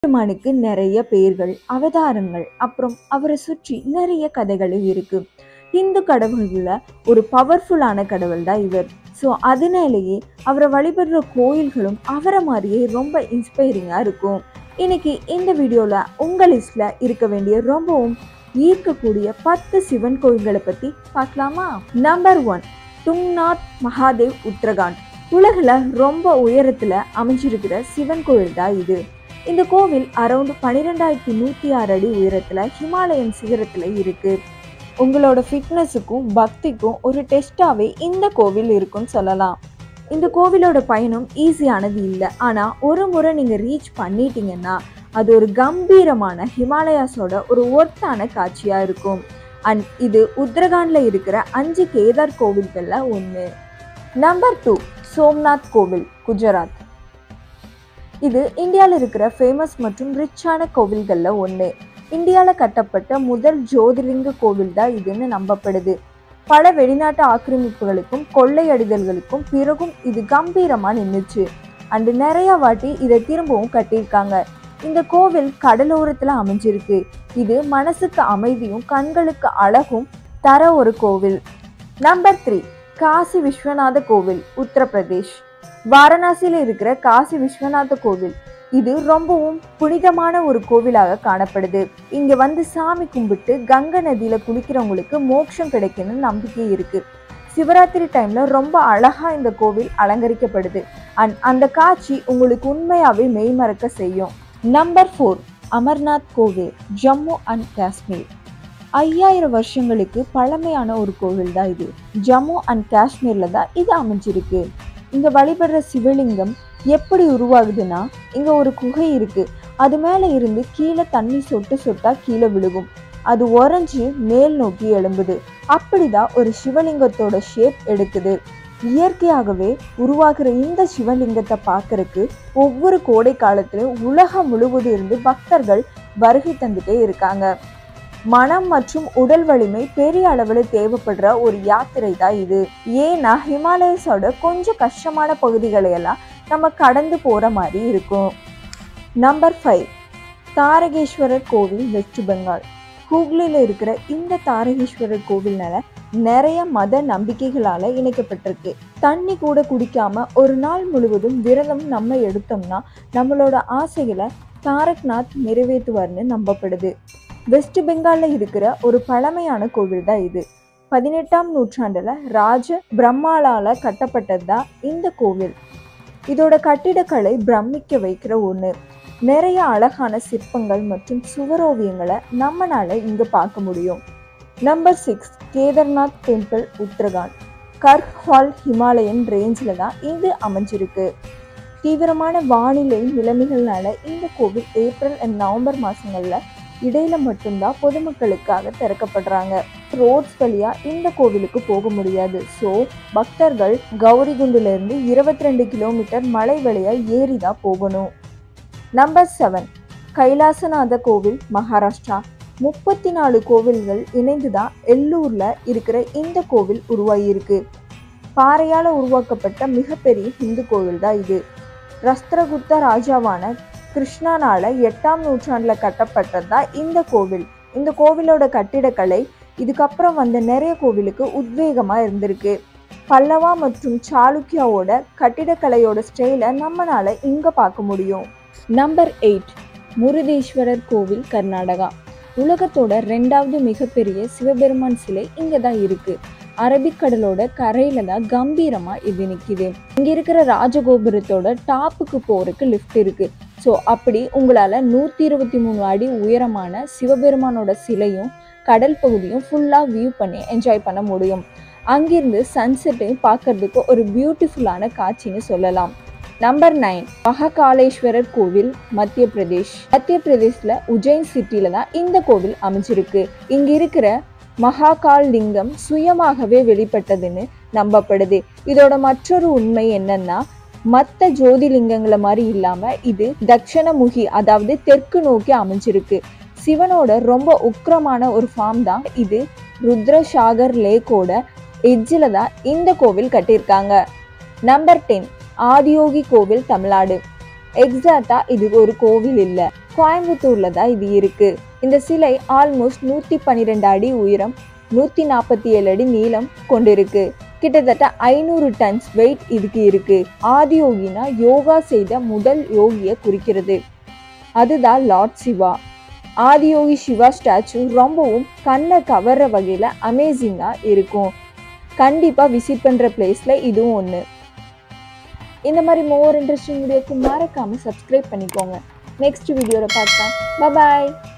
பெருமானுக்கு நிறைய பெயர்கள் அவதாரங்கள் அப்புறம் அவரை சுற்றி நிறைய கதைகளும் இருக்கு இந்து கடவுள்ல ஒரு பவர்ஃபுல்லான கடவுள் தான் இவர் ஸோ அதனாலேயே அவரை வழிபடுற கோயில்களும் அவரை மாதிரியே ரொம்ப இன்ஸ்பைரிங்காக இருக்கும் இன்னைக்கு இந்த வீடியோவில் உங்கள் லிஸ்டில் இருக்க வேண்டிய ரொம்பவும் ஈர்க்கக்கூடிய பத்து சிவன் கோயில்களை பற்றி பார்க்கலாமா நம்பர் ஒன் துங்நாத் மகாதேவ் உத்தரகாண்ட் உலகில் ரொம்ப உயரத்தில் அமைஞ்சிருக்கிற சிவன் கோயில் தான் இது இந்த கோவில் அரௌண்ட் பன்னிரெண்டாயிரத்தி நூற்றி ஆறு அடி உயரத்தில் ஹிமாலயன் சிகரத்தில் இருக்கு உங்களோட ஃபிட்னஸுக்கும் பக்திக்கும் ஒரு டெஸ்டாகவே இந்த கோவில் இருக்குன்னு சொல்லலாம் இந்த கோவிலோட பயணம் ஈஸியானது இல்லை ஆனால் ஒரு முறை நீங்கள் ரீச் பண்ணிட்டீங்கன்னா அது ஒரு கம்பீரமான ஹிமாலயாஸோட ஒரு ஒர்த்தான காட்சியாக இருக்கும் அண்ட் இது உத்தரகாண்டில் இருக்கிற அஞ்சு கேதார் கோவில்களில் ஒன்று நம்பர் டூ சோம்நாத் கோவில் குஜராத் இது இந்தியாவில் இருக்கிற ஃபேமஸ் மற்றும் ரிச்சான கோவில்களில் ஒன்று இந்தியாவில் கட்டப்பட்ட முதல் ஜோதிர்லிங்க கோவில் தான் இதுன்னு நம்பப்படுது பல வெளிநாட்டு ஆக்கிரமிப்புகளுக்கும் கொள்ளையடிதல்களுக்கும் பிறகும் இது கம்பீரமாக நின்றுச்சு அண்டு நிறைய வாட்டி இதை திரும்பவும் கட்டியிருக்காங்க இந்த கோவில் கடலோரத்தில் அமைஞ்சிருக்கு இது மனசுக்கு அமைதியும் கண்களுக்கு அழகும் தர ஒரு கோவில் நம்பர் த்ரீ காசி விஸ்வநாத கோவில் உத்தரப்பிரதேஷ் வாரணாசியில் இருக்கிற காசி விஸ்வநாத கோவில் இது ரொம்பவும் புனிதமான ஒரு கோவிலாக காணப்படுது இங்க வந்து சாமி கும்பிட்டு கங்கை நதியில குளிக்கிறவங்களுக்கு மோட்சம் கிடைக்கும்னு நம்பிக்கை இருக்கு சிவராத்திரி டைம்ல ரொம்ப அழகா இந்த கோவில் அலங்கரிக்கப்படுது அண்ட் அந்த காட்சி உங்களுக்கு உண்மையாவே மெய்மறக்க செய்யும் நம்பர் ஃபோர் அமர்நாத் கோவில் ஜம்மு அண்ட் காஷ்மீர் ஐயாயிரம் வருஷங்களுக்கு பழமையான ஒரு கோவில் தான் இது ஜம்மு அண்ட் காஷ்மீர்ல தான் இது அமைஞ்சிருக்கு இங்க வழிபடுற சிவலிங்கம் எப்படி உருவாகுதுன்னா இங்க ஒரு குகை இருக்கு அது மேல இருந்து கீழே தண்ணி சொட்டு சொட்டா கீழே விழுகும் அது உறைஞ்சு மேல் நோக்கி எழும்புது அப்படிதான் ஒரு சிவலிங்கத்தோட ஷேப் எடுக்குது இயற்கையாகவே உருவாகிற இந்த சிவலிங்கத்தை பார்க்கறக்கு ஒவ்வொரு கோடை காலத்திலும் உலகம் முழுவதும் இருந்து பக்தர்கள் வருகை தந்துட்டே இருக்காங்க மனம் மற்றும் உடல் வலிமை பெரிய அளவில் தேவைப்படுற ஒரு யாத்திரை தான் இது ஏன்னா ஹிமாலயஸோட கொஞ்சம் கஷ்டமான பகுதிகளை எல்லாம் நம்ம கடந்து போகிற மாதிரி இருக்கும் நம்பர் ஃபைவ் தாரகேஸ்வரர் கோவில் வெஸ்ட் பெங்கால் ஹூக்லியில் இருக்கிற இந்த தாரகேஸ்வரர் கோவில்னால நிறைய மத நம்பிக்கைகளால இணைக்கப்பட்டிருக்கு தண்ணி கூட குடிக்காம ஒரு நாள் முழுவதும் விரதம் நம்ம எடுத்தோம்னா நம்மளோட ஆசைகளை தாரக்நாத் நிறைவேற்றுவார்னு நம்பப்படுது வெஸ்ட் பெங்காலில் இருக்கிற ஒரு பழமையான கோவில் தான் இது பதினெட்டாம் நூற்றாண்டில் ராஜ பிரம்மாளால கட்டப்பட்டது தான் இந்த கோவில் இதோட கட்டிடக்கலை பிரமிக்க வைக்கிற ஒன்று நிறைய அழகான சிற்பங்கள் மற்றும் சுவரோவியங்களை நம்மளால இங்க பார்க்க முடியும் number six Kedarnath temple Uttarakhand Garhwal Himalayan ரேஞ்சில் தான் இது அமைஞ்சிருக்கு தீவிரமான வானிலை நிலைமைகள்னால இந்த கோவில் ஏப்ரல் அண்ட் நவம்பர் மாதங்களில் இடையில மட்டும்தான் பொதுமக்களுக்காக திறக்கப்படுறாங்க ரோட்ஸ் வழியா இந்த கோவிலுக்கு போக முடியாது ஸோ பக்தர்கள் கௌரிகுண்டுல இருந்து இருபத்தி ரெண்டு கிலோமீட்டர் மலை வழியா ஏறி தான் போகணும் நம்பர் செவன் கைலாசநாத கோவில் மகாராஷ்டிரா முப்பத்தி நாலு கோவில்கள் இணைந்து தான் எல்லூர்ல இருக்கிற இந்த கோவில் உருவாகியிருக்கு பாறையால உருவாக்கப்பட்ட மிகப்பெரிய இந்து கோவில் தான் இது ரஸ்திரகுப்த ராஜாவான கிருஷ்ணனால எட்டாம் நூற்றாண்டுல கட்டப்பட்டது தான் இந்த கோவில் இந்த கோவிலோட கட்டிடக்கலை இதுக்கப்புறம் வந்த நிறைய கோவிலுக்கு உத்வேகமா இருந்திருக்கு பல்லவா மற்றும் சாளுக்கியாவோட கட்டிடக்கலையோட ஸ்டைலை நம்மளால இங்க பார்க்க முடியும் நம்பர் எயிட் முருதேஸ்வரர் கோவில் கர்நாடகா உலகத்தோட ரெண்டாவது மிகப்பெரிய சிவபெருமான் சிலை இங்க தான் இருக்கு அரபிக்கடலோட கரையில தான் கம்பீரமா இது நிக்குது இங்க இருக்கிற ராஜகோபுரத்தோட டாப்புக்கு போறதுக்கு லிஃப்ட் இருக்கு ஸோ அப்படி உங்களால் நூற்றி இருபத்தி மூணு அடி உயரமான சிவபெருமானோட சிலையும் கடல் பகுதியும் ஃபுல்லாக வியூ பண்ணி என்ஜாய் பண்ண முடியும் அங்கிருந்து சன்செட்டையும் பார்க்கறதுக்கு ஒரு பியூட்டிஃபுல்லான காட்சின்னு சொல்லலாம் நம்பர் நைன் மகாகாலேஸ்வரர் கோவில் மத்திய பிரதேஷ் மத்திய பிரதேஷ்ல உஜ்ஜைன் சிட்டில தான் இந்த கோவில் அமைஞ்சிருக்கு இங்க இருக்கிற மகாகால் லிங்கம் சுயமாகவே வெளிப்பட்டதுன்னு நம்பப்படுது இதோட மற்றொரு உண்மை என்னன்னா மற்ற ஜோதிலிங்கங்களை மாதிரி இல்லாம இது தட்சணமுகி அதாவது தெற்கு நோக்கி அமைஞ்சிருக்கு சிவனோட ரொம்ப உக்கிரமான ஒரு ஃபார்ம் தான் இது ருத்ரசாகர் லேக்கோட எட்ஜில் தான் இந்த கோவில் கட்டியிருக்காங்க நம்பர் டென் ஆதியோகி கோவில் தமிழ்நாடு எக்ஸாக்டா இது ஒரு கோவில் இல்லை கோயம்புத்தூரில் தான் இது இருக்குது இந்த சிலை ஆல்மோஸ்ட் நூற்றி பன்னிரெண்டு அடி உயரம் நூற்றி நாற்பத்தி ஏழு அடி நீளம் கொண்டிருக்கு கிட்டத்தட்ட ஐநூறு டன்ஸ் வெயிட் இதுக்கு இருக்கு ஆதியோகினா யோகா செய்த முதல் யோகியை குறிக்கிறது அதுதான் லார்ட் சிவா ஆதியோகி சிவா ஸ்டாச்சு ரொம்பவும் கண்ணை கவர்ற வகையில் அமேசிங்காக இருக்கும் கண்டிப்பாக விசிட் பண்ணுற பிளேஸில் இதுவும் ஒன்று இந்த மாதிரி மோர் இன்ட்ரெஸ்டிங் வீடியோக்கு மறக்காமல் சப்ஸ்கிரைப் பண்ணிக்கோங்க நெக்ஸ்ட் வீடியோவில் பார்க்கலாம் பாய்